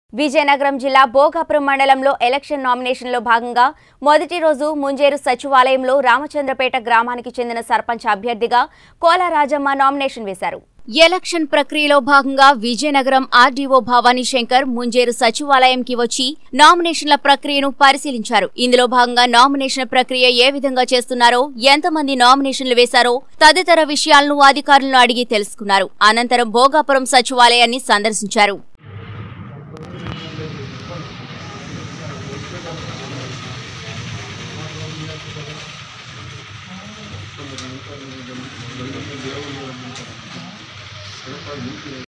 విజయనగరం జిల్లా భోగాపురం మండలంలో ఎలక్షన్ నామినేషన్లో భాగంగా మొదటి రోజు ముంజేరు సచివాలయంలో రామచంద్రపేట గ్రామానికి చెందిన సర్పంచ్ అభ్యర్థిగా కోల రాజమ్మ నామినేషన్ వేశారు ఎలక్షన్ ప్రక్రియలో భాగంగా విజయనగరం ఆర్డీఓ భవానీ శంకర్ ముంజేరు సచివాలయంకి వచ్చి నామినేషన్ల ప్రక్రియను పరిశీలించారు ఇందులో భాగంగా నామినేషన్ ప్రక్రియ ఏ విధంగా చేస్తున్నారో ఎంతమంది నామినేషన్లు వేశారో తదితర విషయాలను అధికారులను అడిగి తెలుసుకున్నారు అనంతరం భోగాపురం సచివాలయాన్ని సందర్శించారు